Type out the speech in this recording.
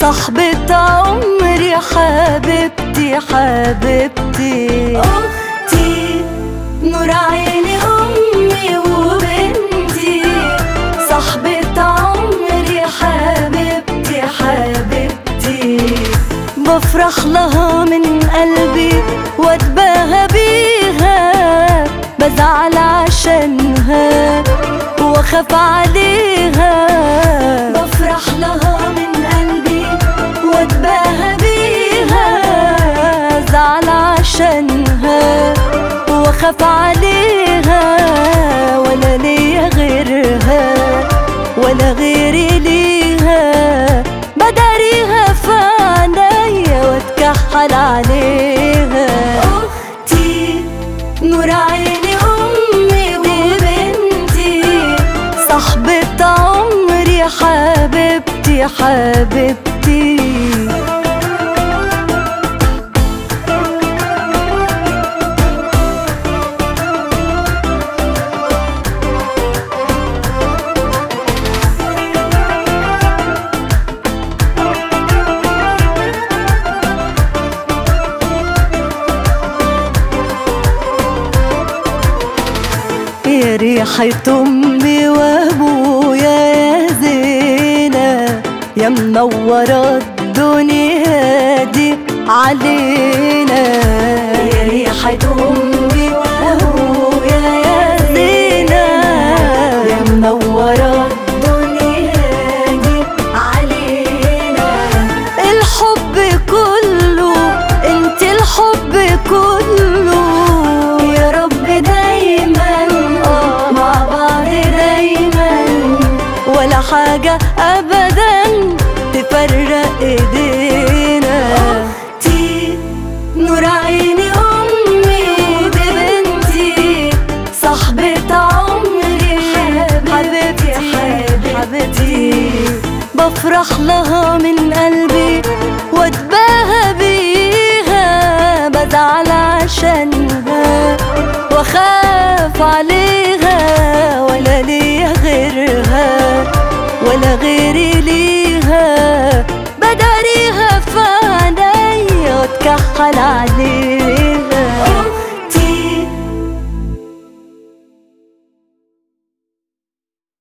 صاحبة عمري حبيبتي حبيبتي أختي نور عيني أمي وبنتي صاحبة عمري حبيبتي حبيبتي بفرح لها من قلبي واتباهى بيها بزعل عشانها واخاف عليها بفرح لها من قلبي واتباهى بيها زعل عشانها واخاف عليها ولا ليا غيرها ولا غيري ليها بداريها في عينيا واتكحل عليها اختي نور عيني امي وبنتي صاحبة عمري حبيبتي حبيبتي يا ريحة أمي وأبويا يا زينة يا منورة الدنيا دي علينا يا ريحة أمي وأبويا يا زينة يا منورة الدنيا دي علينا الحب كله انت الحب كله يا رب دايما اه مع بعض دايما ولا حاجة ابدا تفرق ايدينا اختي نور عيني امي دي بنتي صاحبة عمري حبيبتي حبيبتي, حبيبتي بفرح لها من قلبي واتباهى بيها بزعل عشانها واخاف عليها ولا ليا غيرها ولا غيري ليها بداريها في عينيا واتكحل عليها